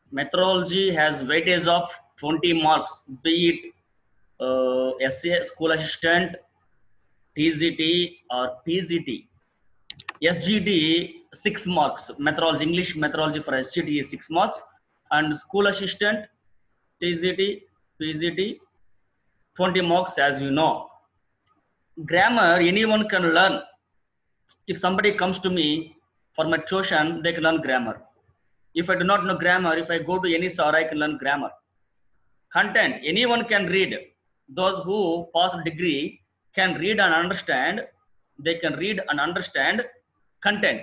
Methodology has weightage of 20 marks, be it uh, SA, school assistant, TZT or PZT. SGD, 6 marks. Methodology, English methodology for SGD is 6 marks. And school assistant, TZT, PZT, 20 marks as you know. Grammar, anyone can learn. If somebody comes to me for my tuition, they can learn grammar. If I do not know grammar, if I go to any sir, I can learn grammar. Content, anyone can read. Those who pass degree can read and understand. They can read and understand content.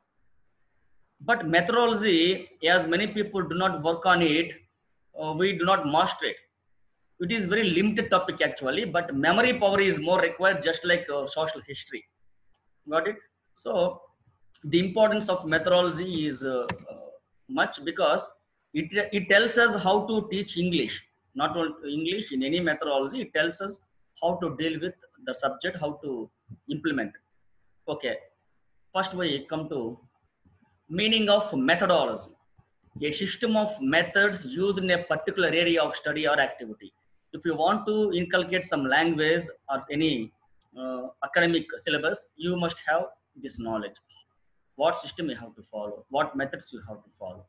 But methodology, as many people do not work on it, uh, we do not master it. It is very limited topic actually, but memory power is more required, just like uh, social history. Got it? So the importance of methodology is uh, uh, much because it, it tells us how to teach English, not only English in any methodology, it tells us how to deal with the subject, how to implement. Okay, first we come to meaning of methodology. A system of methods used in a particular area of study or activity. If you want to inculcate some language or any uh, academic syllabus, you must have this knowledge what system you have to follow, what methods you have to follow.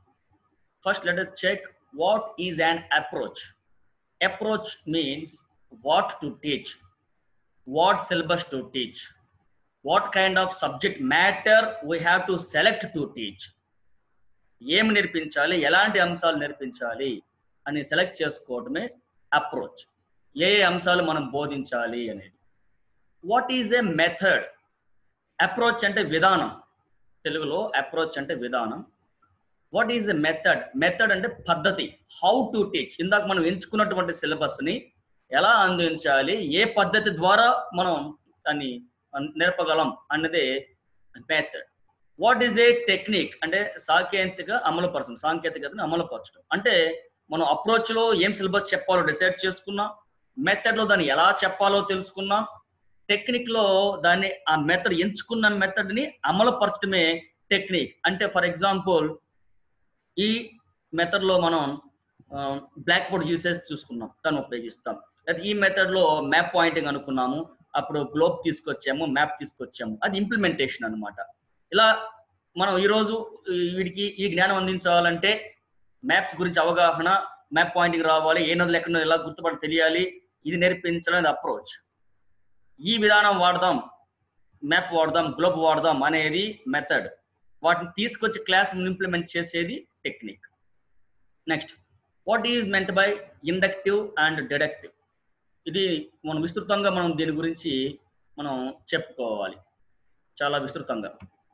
First, let us check what is an approach. Approach means what to teach, what syllabus to teach, what kind of subject matter we have to select to teach. ఏం నేర్పించాలి ఎలాంటి అంశాలు నేర్పించాలి అని select చేసుకోవడమే approach ఏ ఏ అంశాలు మనం బోధించాలి అనేది what is a method approach అంటే విధానం తెలుగులో అప్రోచ్ అంటే విధానం what is a method method అంటే పద్ధతి హౌ టు టీచ్ ఇందాక మనం ఎంచుకున్నటువంటి సిలబస్ని ఎలా అందించాలి ఏ పద్ధతి ద్వారా మనం దాన్ని నేర్పగలం అన్నదే method what is a technique అంటే సాంకేతిక అమలుపరచడం సాంకేతికతను అమలుపరచడం అంటే మనం అప్రోచ్లో ఏం సిలబస్ చెప్పాలో డిసైడ్ చేసుకున్నాం మెథడ్లో దాన్ని ఎలా చెప్పాలో తెలుసుకున్నాం టెక్నిక్ లో దాన్ని ఆ మెథడ్ ఎంచుకున్న మెథడ్ ని అమలుపరచడమే టెక్నిక్ అంటే ఫర్ ఎగ్జాంపుల్ ఈ మెథడ్ లో మనం బ్లాక్ బోర్డ్ యూసేజ్ చూసుకున్నాం దాన్ని ఉపయోగిస్తాం అయితే ఈ మెథడ్ లో మ్యాప్ పాయింటింగ్ అనుకున్నాము అప్పుడు గ్లోబ్ తీసుకొచ్చాము మ్యాప్ తీసుకొచ్చాము అది ఇంప్లిమెంటేషన్ అనమాట ఇలా మనం ఈరోజు వీడికి ఈ జ్ఞానం అందించాలంటే మ్యాప్స్ గురించి అవగాహన మ్యాప్ పాయింటింగ్ రావాలి ఏ నదులు ఎక్కడ ఎలా గుర్తుపడి తెలియాలి ఇది నేర్పించడం అప్రోచ్ ఈ విధానం వాడదాం మ్యాప్ వాడదాం గ్లోబ్ వాడదాం అనేది మెథడ్ వాటిని తీసుకొచ్చి క్లాస్ ఇంప్లిమెంట్ చేసేది టెక్నిక్ నెక్స్ట్ వాట్ ఈజ్ మెంట్ బై ఇండక్టివ్ అండ్ డిడక్టివ్ ఇది మనం విస్తృతంగా మనం దీని గురించి మనం చెప్పుకోవాలి చాలా విస్తృతంగా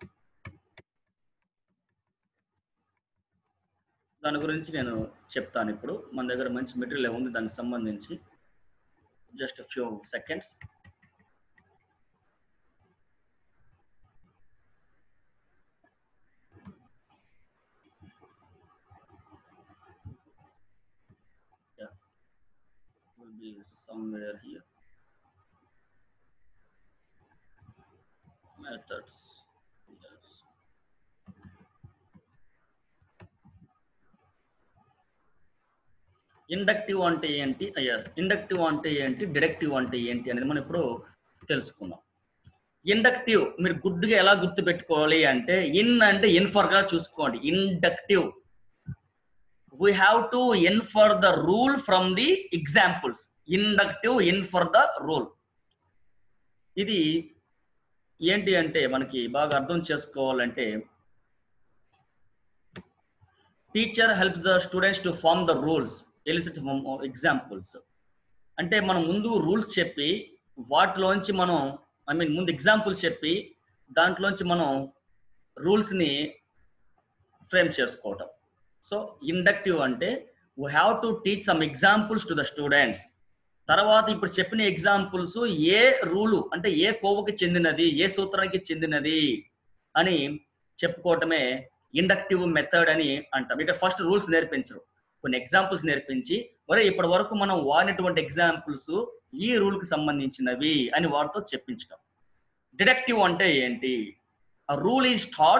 దాని గురించి నేను చెప్తాను ఇప్పుడు మన దగ్గర మంచి మెటీరియల్ ఉంది దానికి సంబంధించి just few seconds will be somewhere here. Methods. Yes. Inductive అంటే ఏంటి ఎస్ ఇండక్టివ్ అంటే ఏంటి డిడక్టివ్ అంటే ఏంటి అనేది మనం ఇప్పుడు తెలుసుకుందాం ఇండక్టివ్ మీరు గుడ్డుగా ఎలా గుర్తు పెట్టుకోవాలి అంటే ఇన్ అంటే ఇన్ఫర్గా చూసుకోండి inductive we have to infer the rule from the examples inductive infer the rule ఇది ఏంటి అంటే మనకి బాగా అర్థం చేసుకోవాలంటే teacher helps the students to form the rules elicit examples అంటే మనం ముందు రూల్స్ చెప్పి వాటిలోంచి మనం ఐ మీన్ ముందు ఎగ్జాంపుల్స్ చెప్పి దాంట్లోంచి మనం రూల్స్ని ఫ్రేమ్ చేసుకోవటం సో ఇండక్టివ్ అంటే we have to teach some examples to the students తర్వాత ఇప్పుడు చెప్పిన ఎగ్జాంపుల్స్ ఏ రూలు అంటే ఏ కోవకి చెందినది ఏ సూత్రానికి చెందినది అని చెప్పుకోవటమే ఇండక్టివ్ మెథడ్ అని అంటాం ఇక్కడ ఫస్ట్ రూల్స్ నేర్పించరు కొన్ని ఎగ్జాంపుల్స్ నేర్పించి మరి ఇప్పటి వరకు మనం వాడినటువంటి ఎగ్జాంపుల్స్ ఈ రూల్కి సంబంధించినవి అని వాటితో చెప్పించడం డిడక్టివ్ అంటే ఏంటి a rule is taught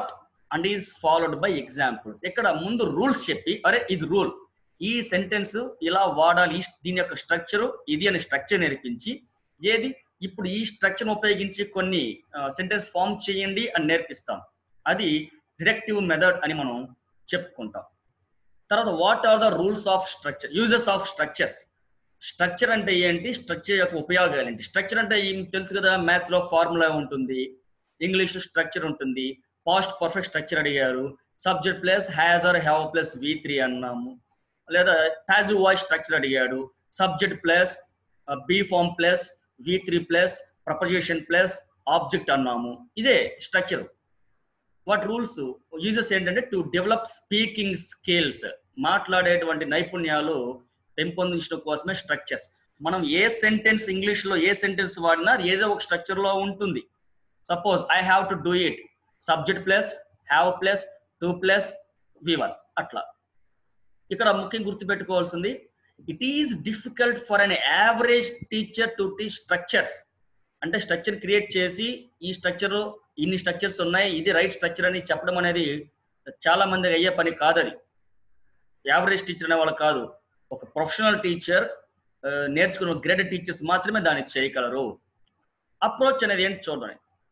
and is followed by examples ఇక్కడ ముందు రూల్స్ చెప్పి అరే ఇది రూల్ ఈ సెంటెన్స్ ఇలా వాడాలి ఈ దీని యొక్క స్ట్రక్చర్ ఇది అనే స్ట్రక్చర్ నేర్పించి ఏది ఇప్పుడు ఈ స్ట్రక్చర్ ఉపయోగించి కొన్ని సెంటెన్స్ ఫామ్ చేయండి అని నేర్పిస్తాం అది డిడక్టివ్ మెథడ్ అని మనం చెప్పుకుంటాం తర్వాత what are the rules of structure uses of structures structure అంటే ఏంటి స్ట్రక్చర్ యొక్క ఉపయోగాలు ఏంటి స్ట్రక్చర్ అంటే ఏం తెలుసు కదా మ్యాథ్స్ లో ఫార్ములా ఉంటుంది ఇంగ్లీష్ స్ట్రక్చర్ ఉంటుంది పాస్ట్ పర్ఫెక్ట్ స్ట్రక్చర్ అడిగారు subject plus has or have plus V three అన్నాము లేదా ప్యాజివ్ వాయిస్ స్ట్రక్చర్ అడిగాడు subject plus be form plus V three plus preposition plus object అన్నాము ఇదే స్ట్రక్చర్ వాటి రూల్స్ యూజెస్ ఏంటంటే టు డెవలప్ స్పీకింగ్ స్కిల్స్ మాట్లాడేటువంటి నైపుణ్యాలు పెంపొందించడం కోసమే స్ట్రక్చర్స్ మనం ఏ సెంటెన్స్ ఇంగ్లీష్ లో ఏ సెంటెన్స్ వాడినా అది ఏదో ఒక స్ట్రక్చర్ లో ఉంటుంది suppose I have to do it subject plus have plus to plus V one అట్లా ఇక్కడ ముఖ్యం గుర్తుపెట్టుకోవాల్సింది it is difficult for an average teacher to teach structures అంటే స్ట్రక్చర్ క్రియేట్ చేసి ఈ స్ట్రక్చర్ ఇన్ని స్ట్రక్చర్స్ ఉన్నాయి ఇది రైట్ స్ట్రక్చర్ అని చెప్పడం అనేది చాలా మందికి అయ్యే పని కాదు అది యావరేజ్ టీచర్ అనే వాళ్ళు కాదు ఒక ప్రొఫెషనల్ టీచర్ నేర్చుకున్న గ్రేడెడ్ టీచర్స్ మాత్రమే దాన్ని చేయగలరు అప్రోచ్ అనేది ఏంటి చూడండి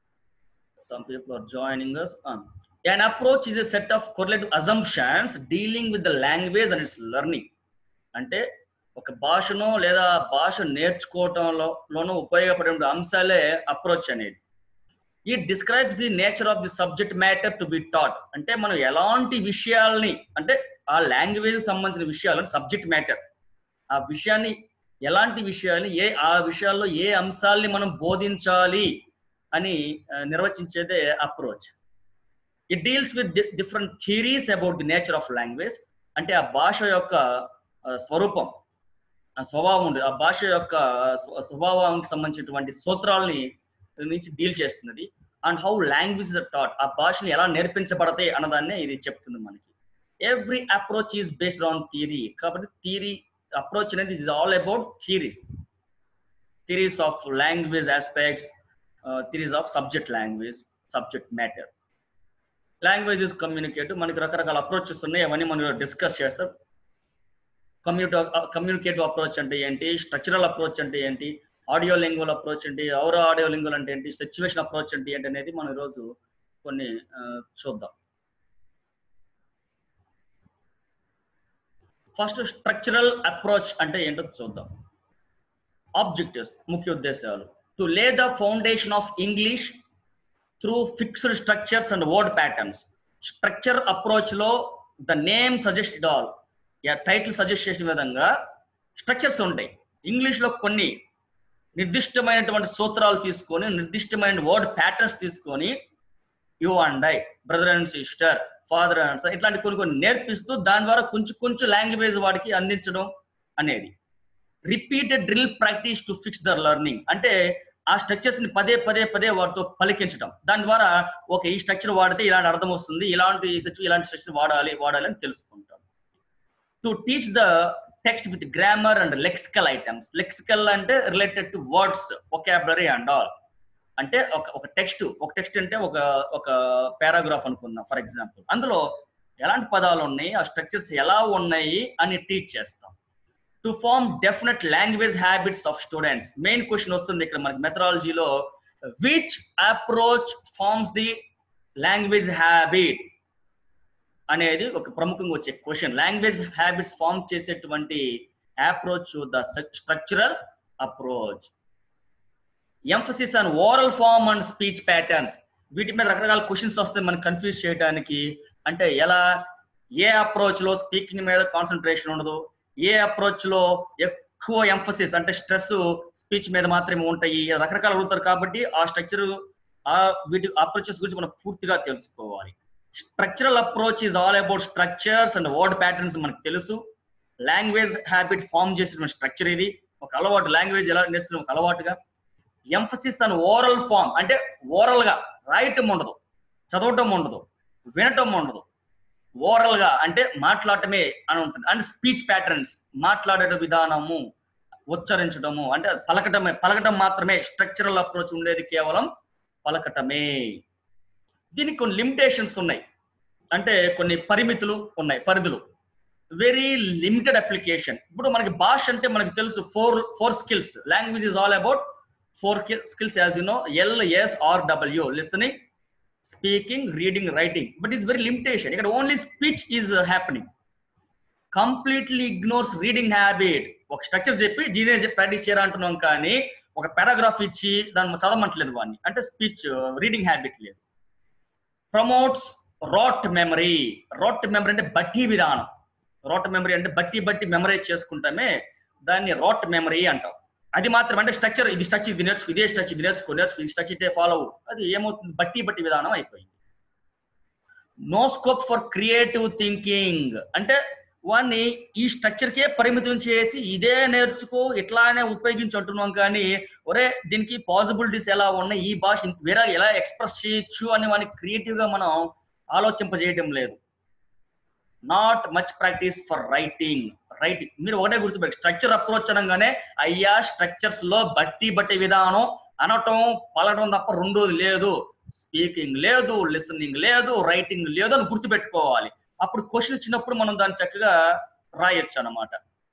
some people are joining us an approach is a set of correlative assumptions dealing with the language and its learning అంటే ఒక భాషను లేదా భాష నేర్చుకోవటంలో లోనూ ఉపయోగపడే అంశాలే అప్రోచ్ అనేది ఈ describes the nature of the subject matter to be taught అంటే మనం ఎలాంటి విషయాల్ని అంటే ఆ లాంగ్వేజ్ సంబంధించిన విషయాలను సబ్జెక్ట్ మ్యాటర్ ఆ విషయాన్ని ఎలాంటి విషయాల్ని ఏ ఆ విషయాల్లో ఏ అంశాల్ని మనం బోధించాలి అని నిర్వచించేదే approach it deals with different theories about the nature of language అంటే ఆ భాష యొక్క స్వరూపం ఆ స్వభావం ఉంది ఆ భాష యొక్క స్వభావానికి సంబంధించినటువంటి సూత్రాలని నుంచి డీల్ చేస్తున్నది అండ్ హౌ లాంగ్వేజ్ టాట్ ఆ భాషలు ఎలా నేర్పించబడతాయి అన్నదాన్నే ఇది చెప్తుంది మనకి every approach is based on theory కాబట్టి థియరీ అప్రోచ్ అనేది is all about theories theories of language aspects theories of subject language subject matter languages communicate మనకి రకరకాల అప్రోచెస్ ఉన్నాయి అవన్నీ మనం డిస్కస్ చేస్తాం కమ్యూనిటీ కమ్యూనికేటివ్ అప్రోచ్ అంటే ఏంటి స్ట్రక్చరల్ అప్రోచ్ అంటే ఏంటి ఆడియో లింగువల్ అప్రోచ్ ఏంటి అవర్ ఆడియో లింగువల్ అంటే ఏంటి సిచ్యువేషన్ అప్రోచ్ అంటే ఏంటి అనేది మనం ఈరోజు కొన్ని చూద్దాం ఫస్ట్ స్ట్రక్చరల్ అప్రోచ్ అంటే ఏంటో చూద్దాం ఆబ్జెక్టివ్స్ ముఖ్య ఉద్దేశాలు to lay the foundation of English through fixed structures and word patterns structure approach లో the name suggested all title suggest చేసిన విధంగా స్ట్రక్చర్స్ ఉంటాయి ఇంగ్లీష్ లో కొన్ని నిర్దిష్టమైనటువంటి సూత్రాలు తీసుకొని నిర్దిష్టమైన వర్డ్ ప్యాటర్న్స్ తీసుకొని you and I brother and sister father and son ఇట్లాంటి కొన్ని కొన్ని నేర్పిస్తూ దాని ద్వారా కొంచెం కొంచెం లాంగ్వేజ్ వాడికి అందించడం అనేది repeated drill practice to fix the learning అంటే ఆ స్ట్రక్చర్స్ ని పదే పదే పదే వాటితో పలికించడం దాని ద్వారా ఓకే ఈ స్ట్రక్చర్ వాడితే ఇలాంటి అర్థం వస్తుంది ఇలాంటి ఇలాంటి స్ట్రక్చర్ వాడాలి వాడాలి అని తెలుసుకుంటాం to teach the text with grammar and lexical items lexical అంటే related to words vocabulary and all అంటే ఒక ఒక టెక్స్ట్ ఒక టెక్స్ట్ అంటే ఒక ఒక పారాగ్రాఫ్ అనుకుందాం ఫర్ ఎగ్జాంపుల్ అందులో ఎలాంటి పదాలు ఉన్నాయి ఆ స్ట్రక్చర్స్ ఎలా ఉన్నాయి అని టీచ్ చేస్తాం to form definite language habits of students main question వస్తుంది ఇక్కడ మనకి మెథడాలజీలో which approach forms the language habit అనేది ఒక ప్రముఖంగా వచ్చే క్వశ్చన్ లాంగ్వేజ్ హ్యాబిట్స్ ఫార్మ్ చేసేటువంటి approach the structural approach emphasis on oral form and speech patterns వీటి మీద రకరకాల క్వశ్చన్స్ వస్తాయి మనకి కన్ఫ్యూజ్ చేయడానికి అంటే ఎలా ఏ అప్రోచ్ లో స్పీకింగ్ మీద కాన్సన్ట్రేషన్ ఉండదు ఏ అప్రోచ్ లో ఎక్కువ ఎంఫసిస్ అంటే స్ట్రెస్ స్పీచ్ మీద మాత్రమే ఉంటాయి రకరకాల అడుగుతారు కాబట్టి ఆ స్ట్రక్చర్ ఆ వీటి అప్రోచెస్ గురించి మనం పూర్తిగా తెలుసుకోవాలి structural approach is all about structures and word patterns మనకు తెలుసు లాంగ్వేజ్ హ్యాబిట్ ఫామ్ చేసిన స్ట్రక్చర్ ఇది ఒక అలవాటు లాంగ్వేజ్ ఎలా నేర్చుకునే ఒక అలవాటుగా ఎంఫసిస్ అని ఓరల్ ఫామ్ అంటే ఓరల్ గా రాయటం ఉండదు చదవటం ఉండదు వినటం ఉండదు ఓరల్ గా అంటే మాట్లాడటమే అని ఉంటుంది అండ్ స్పీచ్ ప్యాటర్న్స్ మాట్లాడే విధానము ఉచ్చరించడము అంటే పలకటమే పలకటం మాత్రమే స్ట్రక్చరల్ అప్రోచ్ ఉండేది కేవలం పలకటమే దీనికి కొన్ని లిమిటేషన్స్ ఉన్నాయి అంటే కొన్ని పరిమితులు ఉన్నాయి పరిధులు వెరీ లిమిటెడ్ అప్లికేషన్ ఇప్పుడు మనకి భాష అంటే మనకి తెలుసు four four skills language is all about four skills as you know L S R W listening speaking reading writing but is very limitation ఇక్కడ only speech is happening completely ignores reading habit ఒక structure చెప్పి దీనే practice చేయాలంటున్నాం కానీ ఒక paragraph ఇచ్చి దాన్ని చదవమంటలేదు వాడిని అంటే స్పీచ్ రీడింగ్ హ్యాబిట్ లేదు promotes rote memory rote memory అంటే బట్టి విధానం రాట్ మెమరీ అంటే బట్టి బట్టి మెమరైజ్ చేసుకుంటామే దాన్ని రాట్ మెమరీ అంటాం అది మాత్రం అంటే స్ట్రక్చర్ ఇది స్ట్రక్చర్ ఇది నేర్చుకో ఇదే స్ట్రక్చర్ ఇది నేర్చుకో నేర్చుకో ఈ స్ట్రక్చర్ ఇదే ఫాలో అది ఏమవుతుంది బట్టి బట్టి విధానం అయిపోయింది no scope for creative thinking అంటే వాడిని ఈ స్ట్రక్చర్కే పరిమితం చేసి ఇదే నేర్చుకో ఇట్లానే ఉపయోగించి అంటున్నాం కానీ ఒరే దీనికి పాసిబిలిటీస్ ఎలా ఉన్నాయి ఈ భాష వేరే ఎలా ఎక్స్ప్రెస్ చేయొచ్చు అని వాడిని క్రియేటివ్ గా మనం ఆలోచింపజేయడం లేదు not much practice for writing writing మీరు ఒకటే గుర్తుపెట్టి స్ట్రక్చర్ అప్రోచ్ అనగానే అయ్యా స్ట్రక్చర్స్ లో బట్టి బట్టి విధానం అనటం పలటం తప్ప రెండోది లేదు స్పీకింగ్ లేదు లిసనింగ్ లేదు రైటింగ్ లేదు అని గుర్తుపెట్టుకోవాలి అప్పుడు క్వశ్చన్ ఇచ్చినప్పుడు మనం దాన్ని చక్కగా రాయొచ్చు అనమాట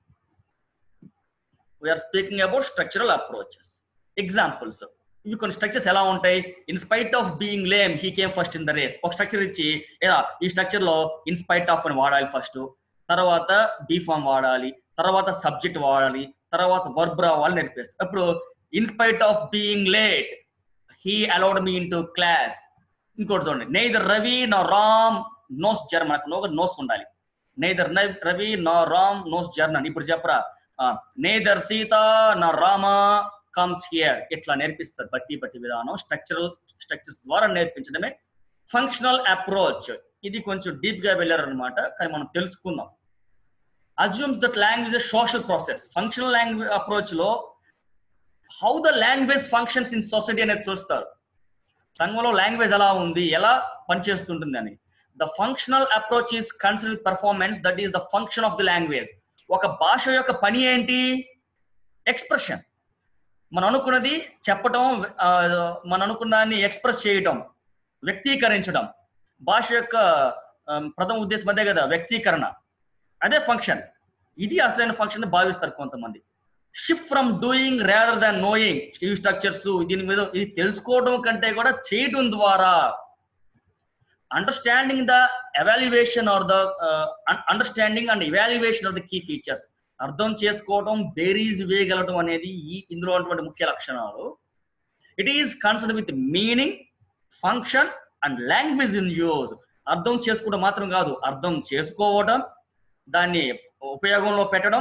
we are speaking about structural approaches examples ఇవి కొన్ని స్ట్రక్చర్స్ ఎలా ఉంటాయి in spite of being late he came first in the race ఒక స్ట్రక్చర్ ఇచ్చి ఏదా ఈ స్ట్రక్చర్ లో ఇన్ స్పైట్ ఆఫ్ అని వాడాలి ఫస్ట్ తర్వాత బీ ఫామ్ వాడాలి తర్వాత సబ్జెక్ట్ వాడాలి తర్వాత వర్బ్ రావాలి నేర్పేస్తారు అప్పుడు in spite of being late he allowed me into class ఇంకోటి చూడండి neither Ravi nor Ram knows German మనకు నో నోస్ ఉండాలి neither Ravi nor Ram knows German ఇప్పుడు చెప్పరా నేదర్ సీత నా రామ కమ్స్ హియర్ ఇట్లా నేర్పిస్తారు బట్టి బట్టి విధానం స్ట్రక్చరల్ స్ట్రక్చర్స్ ద్వారా నేర్పించడమే ఫంక్షనల్ అప్రోచ్ ఇది కొంచెం డీప్ గా వెళ్ళారనమాట కానీ మనం తెలుసుకుందాం assumes that language social process functional language approach లో how the language functions in society అనేది చూస్తారు సంఘంలో లాంగ్వేజ్ ఎలా ఉంది ఎలా పనిచేస్తుంటుంది అని the functional approach is consider performance that is the function of the language ఒక భాష యొక్క పని ఏంటి ఎక్స్ప్రెషన్ మనం అనుకున్నది చెప్పటం మనం అనుకున్న దాన్ని ఎక్స్ప్రెస్ చేయటం వ్యక్తీకరించడం భాష యొక్క ప్రథమ ఉద్దేశం అదే కదా వ్యక్తీకరణ అదే ఫంక్షన్ ఇది అసలైన ఫంక్షన్ భావిస్తారు కొంతమంది shift from doing rather than knowing స్టీవ్ స్ట్రక్చర్స్ దీని మీద ఇది తెలుసుకోవడం కంటే కూడా చేయటం ద్వారా understanding the evaluation or the understanding and evaluation of the key features అర్థం చేసుకోవడం బేరీజ్ వేయగలటం అనేది ఈ ఇందులో ఉన్నటువంటి ముఖ్య లక్షణాలు it is concern with meaning function and language in use అర్థం చేసుకోవడం మాత్రం కాదు అర్థం చేసుకోవడం దాన్ని ఉపయోగంలో పెట్టడం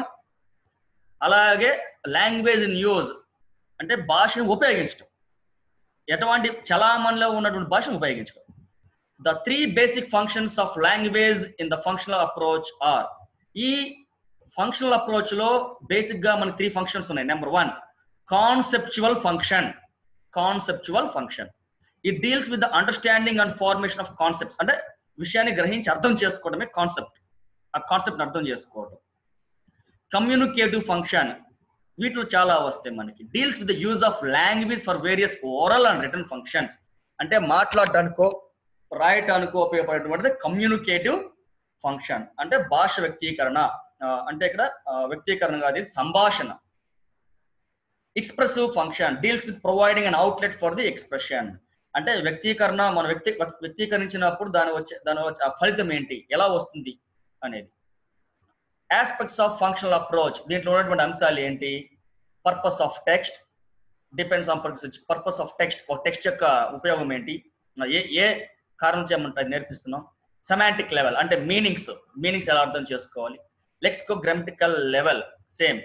అలాగే లాంగ్వేజ్ ఇన్ యూజ్ అంటే భాషను ఉపయోగించడం ఎటువంటి చలామణిలో ఉన్నటువంటి భాషను ఉపయోగించడం the three basic functions of language in the functional approach are ఈ ఫంక్షనల్ అప్రోచ్ లో బేసిక్ గా మనకి త్రీ ఫంక్షన్స్ ఉన్నాయి number one conceptual function conceptual function it deals with the understanding and formation of concepts అంటే విషయాన్ని గ్రహించి అర్థం చేసుకోవడమే కాన్సెప్ట్ ఆ కాన్సెప్ట్ అర్థం చేసుకోవడం కమ్యూనికేటివ్ ఫంక్షన్ వీటిలో చాలా వస్తాయి మనకి deals with the use of language for various oral and written functions అంటే మాట్లాడటానికో రాయటానికో ఉపయోగపడేటువంటిది కమ్యూనికేటివ్ ఫంక్షన్ అంటే భాష వ్యక్తీకరణ అంటే ఇక్కడ వ్యక్తీకరణ కాదు సంభాషణ expressive function deals with providing an outlet for the expression అంటే వ్యక్తీకరణ మన వ్యక్తి వ్యక్తీకరించినప్పుడు దాని వచ్చే దాని వచ్చే ఫలితం ఏంటి ఎలా వస్తుంది అనేది ఆస్పెక్ట్స్ ఆఫ్ ఫంక్షనల్ అప్రోచ్ దీంట్లో ఉన్నటువంటి అంశాలు ఏంటి purpose of text depends on purpose of text ఒక టెక్స్ట్ యొక్క ఉపయోగం ఏంటి ఏ ఏ కారణం చేయమంటే నేర్పిస్తున్నాం సెమాంటిక్ లెవెల్ అంటే మీనింగ్స్ మీనింగ్స్ ఎలా అర్థం చేసుకోవాలి lexico grammatical level same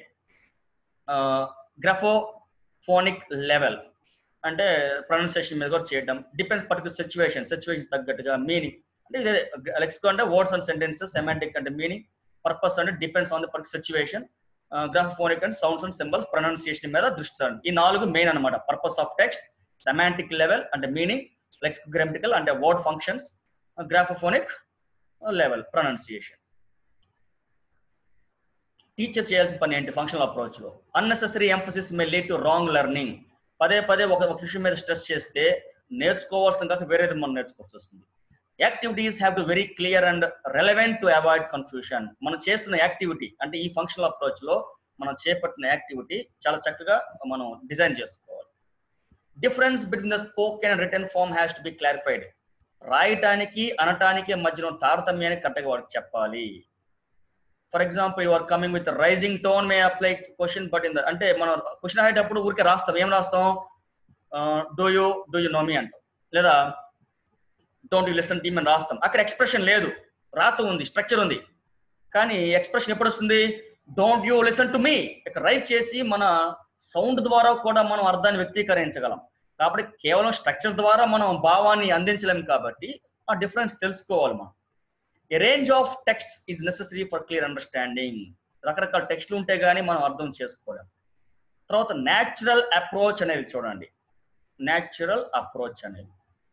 graphophonic level అంటే ప్రొనౌన్సియేషన్ మీద కూడా చేయడం డిపెండ్స్ పర్టికులర్ సిచ్యువేషన్ సిచ్యువేషన్ తగ్గట్టుగా మీనింగ్ అంటే ఇదే లెక్స్కో అంటే వర్డ్స్ అండ్ సెంటెన్సెస్ సెమాంటిక్ అంటే మీనింగ్ పర్పస్ అంటే depends on the particular situation graphonic and sounds and symbols pronunciation మీద దృష్టి ఈ నాలుగు మెయిన్ అనమాట purpose of text semantic level అంటే మీనింగ్ లెక్స్కో గ్రామటికల్ అంటే word functions graphophonic level pronunciation teacher చేయాల్సిన పని ఏంటి ఫంక్షనల్ అప్రోచ్ లో unnecessary emphasis may lead to wrong learning పదే పదే ఒక ఒక విషయం మీద స్ట్రెస్ చేస్తే నేర్చుకోవాల్సిన కాక వేరేది మనం నేర్చుకోవాల్సి వస్తుంది activities have to very clear and relevant to avoid confusion మనం చేస్తున్న యాక్టివిటీ అంటే ఈ ఫంక్షనల్ అప్రోచ్ లో మనం చేపట్టిన యాక్టివిటీ చాలా చక్కగా మనం డిజైన్ చేసుకోవాలి difference between the spoke and written form has to be clarified రాయటానికి అనటానికి మధ్యలో తారతమ్యాన్ని కరెక్ట్గా వాడికి చెప్పాలి for example you are coming with rising tone may apply question but in the అంటే మనం క్వశ్చన్ అయ్యేటప్పుడు ఊరికే రాస్తాం ఏం రాస్తాం do you do you know me అంటాం లేదా డోంట్ యూ లిసన్ టీమ్ అని రాస్తాం అక్కడ ఎక్స్ప్రెషన్ లేదు రాత ఉంది స్ట్రక్చర్ ఉంది కానీ ఎక్స్ప్రెషన్ ఎప్పుడు వస్తుంది don't you listen to me ఇక్కడ రైజ్ చేసి మన సౌండ్ ద్వారా కూడా మనం అర్థాన్ని వ్యక్తీకరించగలం కాబట్టి కేవలం స్ట్రక్చర్ ద్వారా మనం భావాన్ని అందించలేం కాబట్టి ఆ డిఫరెన్స్ తెలుసుకోవాలి మనం a range of text is necessary for clear understanding రకరకాల టెక్స్ట్లు ఉంటే గానీ మనం అర్థం చేసుకోలేం తర్వాత న్యాచురల్ అప్రోచ్ అనేది చూడండి న్యాచురల్ అప్రోచ్ అనేది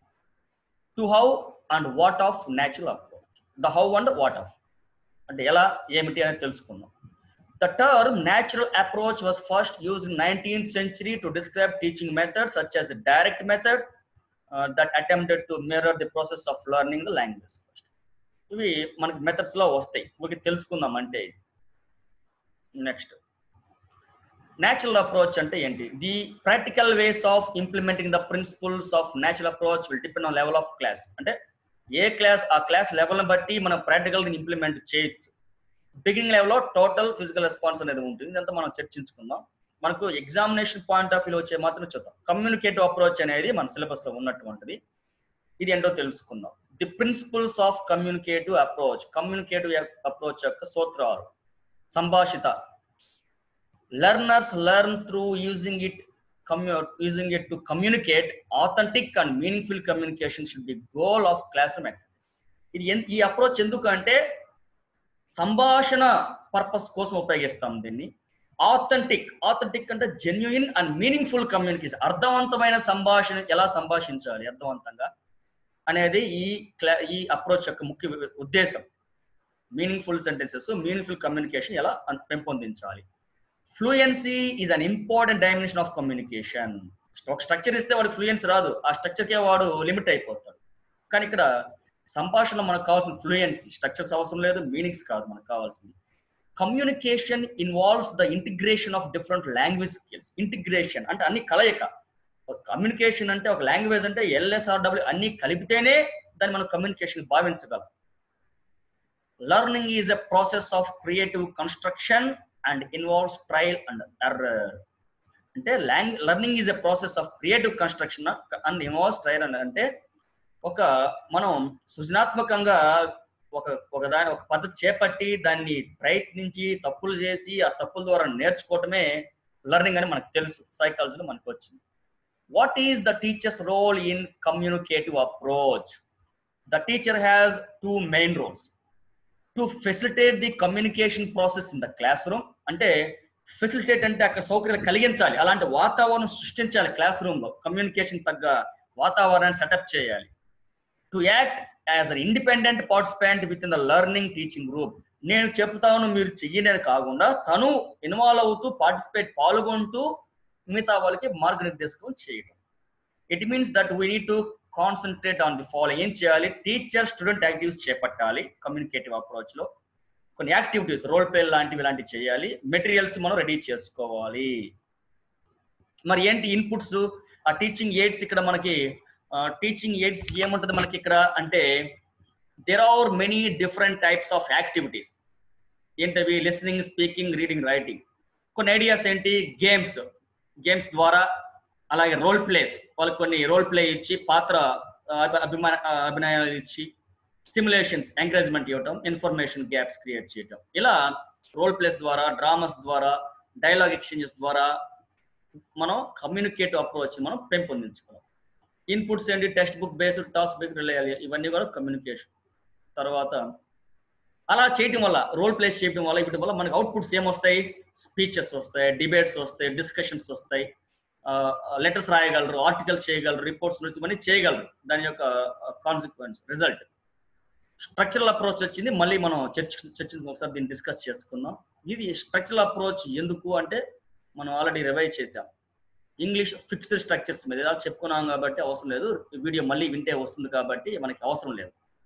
to how and what of natural approach the how and what of అంటే ఎలా ఏమిటి అనేది తెలుసుకుందాం The term natural approach was first used in 19th century to describe teaching methods such as the direct method uh, that attempted to mirror the process of learning the language. ఇవి మనకి methods లో వస్తాయి ఇవి తెలుసుకుందాం అంటే next natural approach అంటే ఏంటి the practical ways of implementing the principles of natural approach will depend on level of class అంటే ఏ క్లాస్ ఆ క్లాస్ లెవెల్ని బట్టి మనం ప్రాక్టికల్ ఇంప్లిమెంట్ చేయొచ్చు బిగినింగ్ లెవెల్లో టోటల్ ఫిజికల్ రెస్పాన్స్ అనేది ఉంటుంది ఇదంతా మనం చర్చించుకుందాం మనకు ఎగ్జామినేషన్ పాయింట్ ఆఫ్ వ్యూ వచ్చే మాత్రం చూద్దాం కమ్యూనికేటివ్ అప్రోచ్ అనేది మన సిలబస్ లో ఉన్నటువంటిది ఇది ఏంటో తెలుసుకుందాం the principles of communicative approach communicative approach యొక్క సూత్రాలు సంభాషిత learners learn through using it commu using it to communicate authentic and meaningful communication should be goal of classroom ఇది ఈ అప్రోచ్ ఎందుకు అంటే సంభాషణ పర్పస్ కోసం ఉపయోగిస్తాం దీన్ని ఆథెంటిక్ ఆథెంటిక్ అంటే జెన్యున్ అండ్ మీనింగ్ఫుల్ కమ్యూనికేషన్ అర్థవంతమైన సంభాషణ ఎలా సంభాషించాలి అర్థవంతంగా అనేది ఈ క్లా ఈ అప్రోచ్ యొక్క ముఖ్య ఉద్దేశం మీనింగ్ఫుల్ సెంటెన్సెస్ మీనింగ్ఫుల్ కమ్యూనికేషన్ ఎలా పెంపొందించాలి fluency is an important dimension of communication ఒక స్ట్రక్చర్ ఇస్తే వాడు ఫ్లూయెన్స్ రాదు ఆ స్ట్రక్చర్కే వాడు లిమిట్ అయిపోతాడు కానీ ఇక్కడ సంభాషణ మనకు కావాల్సిన ఫ్లూయెన్సీ స్ట్రక్చర్స్ అవసరం లేదు మీనింగ్స్ కాదు మనకు కావాల్సింది communication involves the integration of different language skills integration అంటే అన్ని కలయిక కమ్యూనికేషన్ అంటే ఒక లాంగ్వేజ్ అంటే ఎల్ఎస్ఆర్డబ్ల్యూ అన్ని కలిపితేనే దాన్ని మనం కమ్యూనికేషన్ భావించగలం learning is a process of creative construction and involves trial and error అంటే long learning is a process of creative construction and involves trial and అంటే ఒక మనం సృజనాత్మకంగా ఒక ఒక దాని ఒక పద్ధతి చేపట్టి దాన్ని ప్రయత్నించి తప్పులు చేసి ఆ తప్పుల ద్వారా నేర్చుకోవటమే లెర్నింగ్ అని మనకు తెలుసు సైకాలజీలో మనకు వచ్చింది what is the teacher's role in communicative approach the teacher has two main roles to facilitate the communication process in the classroom అంటే ఫెసిలిటేట్ అంటే అక్కడ సౌకర్యాలు కలిగించాలి అలాంటి వాతావరణం సృష్టించాలి క్లాస్ రూమ్ లో కమ్యూనికేషన్ తగ్గ వాతావరణాన్ని సెటప్ చేయాలి to act as an independent participant within the learning teaching group నేను చెప్తాను మీరు చెయ్యని కాకుండా తను ఇన్వాల్వ్ అవుతూ పార్టిసిపేట్ పాల్గొంటూ మిగతా వాళ్ళకి మార్గనిర్దేశకం చేయడం it means that we need to concentrate on the follow ఏం చేయాలి టీచర్ స్టూడెంట్ యాక్టివిటీస్ చేపట్టాలి కమ్యూనికేటివ్ అప్రోచ్ లో కొన్ని యాక్టివిటీస్ రోల్ ప్లే లాంటివి ఇలాంటివి చేయాలి మెటీరియల్స్ మనం రెడీ చేసుకోవాలి మరి ఏంటి ఇన్పుట్స్ ఆ టీచింగ్ ఎయిడ్స్ ఇక్కడ మనకి టీచింగ్ ఎయిడ్స్ ఏముంటుంది మనకి ఇక్కడ అంటే there are many different types of activities ఏంటవి లిసనింగ్ స్పీకింగ్ రీడింగ్ రైటింగ్ కొన్ని ఐడియాస్ ఏంటి గేమ్స్ గేమ్స్ ద్వారా అలాగే రోల్ ప్లేస్ వాళ్ళకి కొన్ని రోల్ ప్లే ఇచ్చి పాత్ర అభిమా అభినయాలు ఇచ్చి సిమ్యులేషన్స్ ఎంకరేజ్మెంట్ ఇవ్వటం ఇన్ఫర్మేషన్ గ్యాప్స్ క్రియేట్ చేయటం ఇలా రోల్ ప్లేస్ ద్వారా డ్రామాస్ ద్వారా డైలాగ్ ఎక్స్చేంజెస్ ద్వారా మనం కమ్యూనికేటివ్ అప్రోచ్ మనం పెంపొందించుకోవాలి ఇన్పుట్స్ ఏంటి textbook based task based ఇవన్నీ కూడా కమ్యూనికేషన్ తర్వాత అలా చేయటం వల్ల రోల్ ప్లేస్ చేయడం వల్ల ఇవ్వడం వల్ల మనకి అవుట్పుట్స్ ఏమొస్తాయి స్పీచెస్ వస్తాయి డిబేట్స్ వస్తాయి డిస్కషన్స్ వస్తాయి లెటర్స్ రాయగలరు ఆర్టికల్స్ చేయగలరు రిపోర్ట్స్ ఇవన్నీ చేయగలరు దాని యొక్క కాన్సిక్వెన్స్ రిజల్ట్ స్ట్రక్చరల్ అప్రోచ్ వచ్చింది మళ్ళీ మనం చర్చ చర్చించుకుని ఒకసారి దీన్ని డిస్కస్ చేసుకుందాం ఇది స్ట్రక్చరల్ అప్రోచ్ ఎందుకు అంటే మనం ఆల్రెడీ రివైజ్ చేసాం ఇంగ్లీష్ ఫిక్స్డ్ స్ట్రక్చర్స్ మీద ఇలా చెప్పుకున్నాం కాబట్టి అవసరం లేదు వీడియో మళ్ళీ వింటే వస్తుంది కాబట్టి మనకి అవసరం లేదు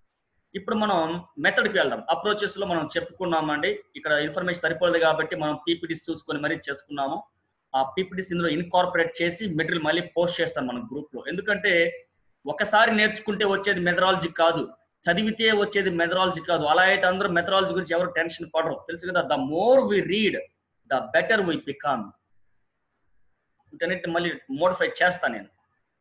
ఇప్పుడు మనం మెథడ్కి వెళ్దాం అప్రోచెస్ లో మనం చెప్పుకున్నామండి ఇక్కడ ఇన్ఫర్మేషన్ సరిపోలేదు కాబట్టి మనం పీపీటీస్ చూసుకొని మరీ చేసుకున్నాము ఆ పీపీటీస్ ఇందులో ఇన్కార్పొరేట్ చేసి మెటీరియల్ మళ్ళీ పోస్ట్ చేస్తాం మన గ్రూప్ లో ఎందుకంటే ఒకసారి నేర్చుకుంటే వచ్చేది మెథడాలజీ కాదు చదివితే వచ్చేది మెథడాలజీ కాదు అలా అయితే అందరూ మెథడాలజీ గురించి ఎవరు టెన్షన్ పడరు తెలుసు కదా the more we read the better we become వీటన్నిటిని మళ్ళీ మోడిఫై చేస్తాను నేను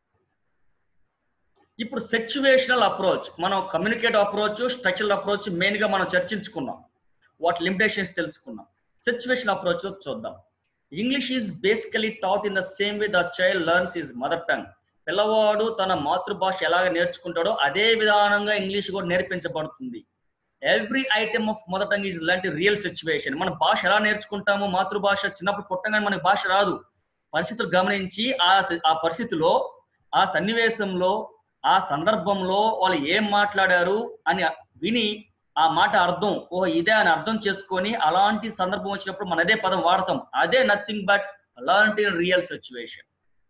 ఇప్పుడు సిచ్యువేషనల్ అప్రోచ్ మనం communicative approach structural approach main గా మనం చర్చించుకున్నాం వాటి లిమిటేషన్స్ తెలుసుకున్నాం సిచ్యువేషన్ అప్రోచ్ చూద్దాం English is basically taught in the same way the child learns his mother tongue పిల్లవాడు తన మాతృభాష ఎలాగ నేర్చుకుంటాడో అదే విధానంగా ఇంగ్లీష్ కూడా నేర్పించబడుతుంది every item of mother tongue is లాంటి రియల్ సిచ్యువేషన్ మన భాష ఎలా నేర్చుకుంటామో మాతృభాష చిన్నప్పుడు పుట్టగానే మనకి భాష రాదు పరిస్థితులు గమనించి ఆ ఆ పరిస్థితిలో ఆ సన్నివేశంలో ఆ సందర్భంలో వాళ్ళు ఏం మాట్లాడారు అని విని ఆ మాట అర్థం ఓ ఇదే అని అర్థం చేసుకొని అలాంటి సందర్భం వచ్చినప్పుడు మనం అదే పదం వాడతాం అదే నథింగ్ బట్ అలాంటి real situation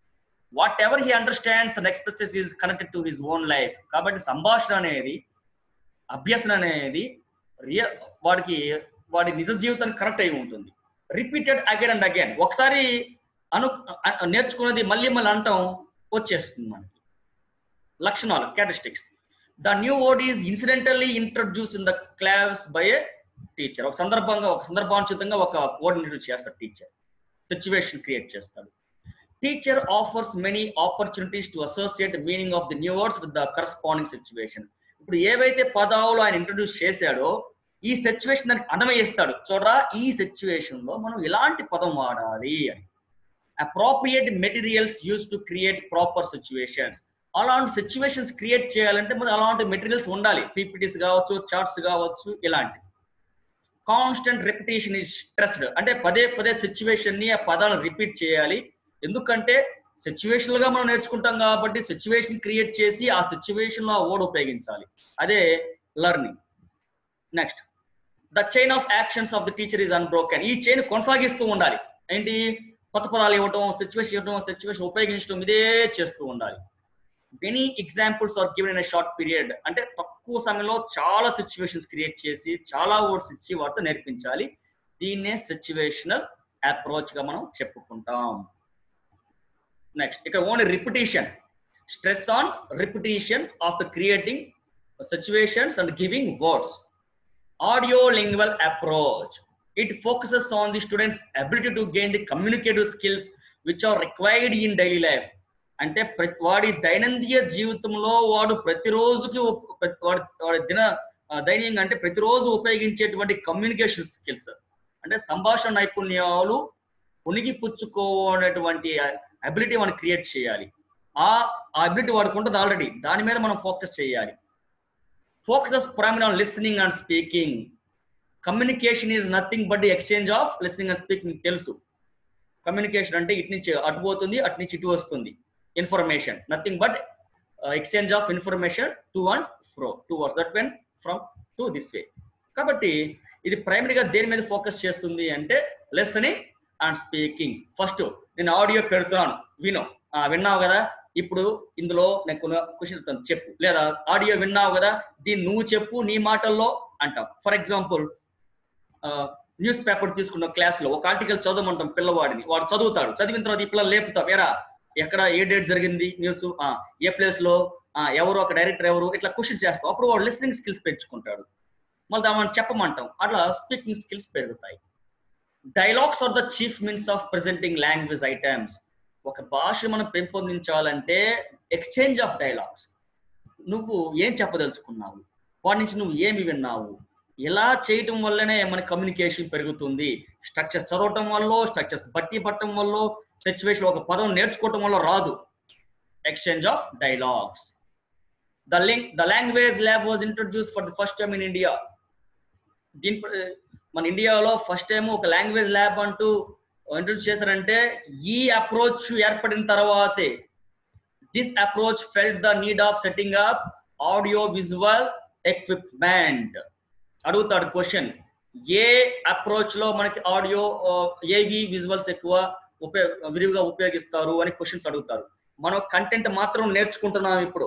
whatever he understands and expresses is connected to his own life కాబట్టి సంభాషణ అనేది అభ్యసన అనేది రియల్ వాడికి వాడి నిజ జీవితానికి కనెక్ట్ అయి ఉంటుంది రిపీటెడ్ అగైన్ అండ్ అగైన్ ఒకసారి అను నేర్చుకున్నది మళ్ళీ మళ్ళీ అంటాం వచ్చేస్తుంది మనకి లక్షణాలు characteristics the new word is incidentally introduce in the class by a teacher ఒక సందర్భంగా ఒక సందర్భానుచితంగా ఒక వర్డ్ ఇంట్రడ్యూస్ చేస్తాడు టీచర్ సిచ్యువేషన్ క్రియేట్ చేస్తాడు teacher offers many opportunities to associate meaning of the new words with the corresponding situation ఇప్పుడు ఏవైతే పదాలు ఆయన ఇంట్రడ్యూస్ చేశాడో ఈ సిచ్యువేషన్ దానికి అన్వయిస్తాడు చూడరా ఈ సిచ్యువేషన్ లో మనం ఇలాంటి పదం వాడాలి అని appropriate materials use to create proper situations అలాంటి సిచ్యువేషన్స్ క్రియేట్ చేయాలంటే మరి అలాంటి మెటీరియల్స్ ఉండాలి పీపీటీస్ కావచ్చు చార్ట్స్ కావచ్చు ఇలాంటి కాన్స్టెంట్ రిపిటేషన్ ఇస్ స్ట్రెస్డ్ అంటే పదే పదే సిచ్యువేషన్ ని ఆ పదాలను రిపీట్ చేయాలి ఎందుకంటే సిచ్యువేషన్ గా మనం నేర్చుకుంటాం కాబట్టి సిచ్యువేషన్ క్రియేట్ చేసి ఆ సిచ్యువేషన్ లో ఆ వర్డ్ ఉపయోగించాలి అదే learning next the chain of actions of the teacher is unbroken ఈ చైన్ కొనసాగిస్తూ ఉండాలి ఏంటి కొత్త పదాలు ఇవ్వటం సిచ్యువేషన్ ఇవ్వటం సిచ్యువేషన్ ఉపయోగించడం ఇదే చేస్తూ ఉండాలి many examples are given in short period అంటే తక్కువ సమయంలో చాలా సిచ్యువేషన్స్ క్రియేట్ చేసి చాలా వర్డ్స్ ఇచ్చి వాటితో నేర్పించాలి దీన్నే సిచ్యువేషనల్ అప్రోచ్ గా మనం చెప్పుకుంటాం నెక్స్ట్ ఇక్కడ only repetition stress on repetition of the creating situations and giving words audio lingual approach it focuses on the students' ability to gain the communicative skills which are required in daily life అంటే ప్రతి వాడి దైనందిన జీవితంలో వాడు ప్రతిరోజుకి వాడి వాడి దిన దైనంగా అంటే ప్రతిరోజు ఉపయోగించేటువంటి కమ్యూనికేషన్ స్కిల్స్ అంటే సంభాషణ నైపుణ్యాలు ఉనికి పుచ్చుకోనటువంటి అబిలిటీ మనం క్రియేట్ చేయాలి ఆ అబిలిటీ వాడికి ఉంటుంది ఆల్రెడీ దాని మీద మనం ఫోకస్ చేయాలి focuses primary on listening and speaking communication is nothing but the exchange of listening and speaking తెలుసు కమ్యూనికేషన్ అంటే ఇటు నుంచి అటు పోతుంది అటు నుంచి ఇటు వస్తుంది information nothing but exchange of information to and fro towards that when from to this way కాబట్టి ఇది ప్రైమరీగా దేని మీద ఫోకస్ చేస్తుంది అంటే లెసనింగ్ అండ్ స్పీకింగ్ ఫస్ట్ నేను ఆడియో పెడుతున్నాను విను విన్నావు కదా ఇప్పుడు ఇందులో నేను కొన్ని క్వశ్చన్ చెప్పు లేదా ఆడియో విన్నావు కదా దీన్ని నువ్వు చెప్పు నీ మాటల్లో అంటావు ఫర్ ఎగ్జాంపుల్ న్యూస్ పేపర్ తీసుకున్న క్లాస్ లో ఒక ఆర్టికల్ చదవమంటాం పిల్లవాడిని వాడు చదువుతాడు చదివిన తర్వాత ఈ పిల్లలు లేపుతావు వేరా ఎక్కడ ఏ డేట్ జరిగింది న్యూస్ ఏ ప్లేస్ లో ఎవరు ఒక డైరెక్టర్ ఎవరు ఇట్లా క్వశ్చన్ చేస్తాం అప్పుడు వాడు లిస్నింగ్ స్కిల్స్ పెంచుకుంటాడు మళ్ళీ దాన్ని చెప్పమంటాం అట్లా స్పీకింగ్ స్కిల్స్ పెరుగుతాయి dialogues are the chief means of presenting language items ఒక భాష మనం పెంపొందించాలంటే ఎక్స్చేంజ్ ఆఫ్ డైలాగ్స్ నువ్వు ఏం చెప్పదలుచుకున్నావు వాటి నుంచి నువ్వు ఏమి విన్నావు ఇలా చేయటం వల్లనే మన కమ్యూనికేషన్ పెరుగుతుంది స్ట్రక్చర్స్ చదవటం వల్ల స్ట్రక్చర్స్ బట్టి పట్టడం వల్ల సిచ్యువేషన్ ఒక పదం నేర్చుకోవటం వల్ల రాదు exchange of dialogues the link the language lab was introduce for the first time in India దీని మన ఇండియాలో ఫస్ట్ టైం ఒక లాంగ్వేజ్ ల్యాబ్ అంటూ ఇంట్రొడ్యూస్ చేశారంటే ఈ అప్రోచ్ ఏర్పడిన తర్వాతే this approach felt the need of setting up audio visual equipment అడుగుతాడు క్వశ్చన్ ఏ అప్రోచ్ లో మనకి ఆడియో ఏవి విజువల్స్ ఎక్కువ ఉపయోగ విరివిగా ఉపయోగిస్తారు అని క్వశ్చన్స్ అడుగుతారు మనం కంటెంట్ మాత్రం నేర్చుకుంటున్నాం ఇప్పుడు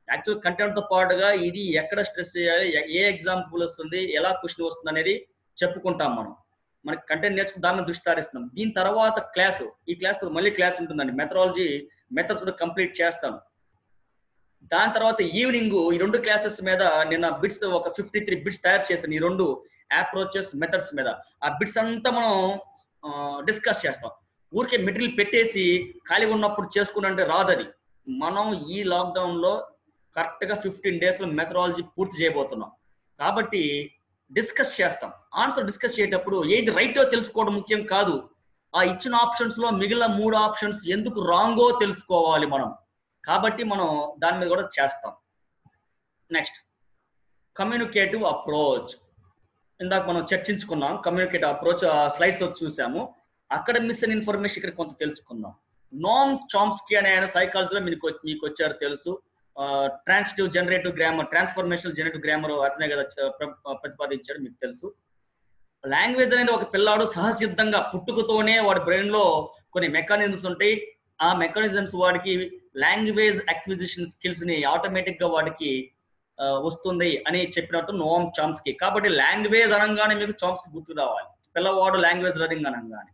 యాక్చువల్ కంటెంట్ తో పాటుగా ఇది ఎక్కడ స్ట్రెస్ చేయాలి ఎ- ఏ ఎగ్జాంపుల్ వస్తుంది ఎలా క్వశ్చన్ వస్తుంది అనేది చెప్పుకుంటాం మనం మనకి కంటెంట్ నేర్చుకుని దాని మీద దృష్టి సారిస్తున్నాం దీని తర్వాత క్లాస్ ఈ క్లాస్ మళ్ళీ క్లాస్ ఉంటుందండి మెథడాలజీ మెథడ్స్ కూడా కంప్లీట్ చేస్తాను దాని తర్వాత ఈవినింగ్ ఈ రెండు క్లాసెస్ మీద నిన్న బిట్స్ ఒక ఫిఫ్టీ త్రీ బిట్స్ తయారు చేశాను ఈ రెండు అప్రోచెస్ మెథడ్స్ మీద ఆ బిట్స్ అంతా మనం డిస్కస్ చేస్తాం ఊరికే మెటీరియల్ పెట్టేసి ఖాళీ ఉన్నప్పుడు చేసుకున్నంటే రాదు అది మనం ఈ లాక్డౌన్ లో కరెక్ట్ గా ఫిఫ్టీన్ డేస్ లో మెథడాలజీ పూర్తి చేయబోతున్నాం కాబట్టి డిస్కస్ చేస్తాం ఆన్సర్ డిస్కస్ చేసేటప్పుడు ఏది రైటో తెలుసుకోవడం ముఖ్యం కాదు ఆ ఇచ్చిన ఆప్షన్స్ లో మిగిలిన మూడు ఆప్షన్స్ ఎందుకు రాంగో తెలుసుకోవాలి మనం కాబట్టి మనం దాని మీద కూడా చేస్తాం నెక్స్ట్ కమ్యూనికేటివ్ అప్రోచ్ ఇందాక మనం చర్చించుకున్నాం కమ్యూనికేటివ్ అప్రోచ్ స్లైడ్స్ చూసాము అక్కడ మిస్ అయిన ఇన్ఫర్మేషన్ ఇక్కడ కొంత తెలుసుకుందాం నోమ్ చామ్స్కీ అనే ఆయన సైకాలజీలో మీకు మీకు వచ్చారు తెలుసు transitive generative grammar transformation generative grammar అతనే కదా చ- ప్ర- ప్రతిపాదించాడు మీకు తెలుసు లాంగ్వేజ్ అనేది ఒక పిల్లాడు సహసిద్ధంగా పుట్టుకతోనే వాడి బ్రెయిన్ లో కొన్ని మెకానిజమ్స్ ఉంటాయి ఆ మెకానిజమ్స్ వాడికి లాంగ్వేజ్ అక్విజిషన్ స్కిల్స్ ని ఆటోమేటిక్ గా వాడికి ఆ, వస్తుంది అని చెప్పినట్టు నోమ్ చామ్స్కి కాబట్టి లాంగ్వేజ్ అనగానే మీకు చామ్స్కి గుర్తు రావాలి పిల్లవాడు లాంగ్వేజ్ లెర్నింగ్ అనగానే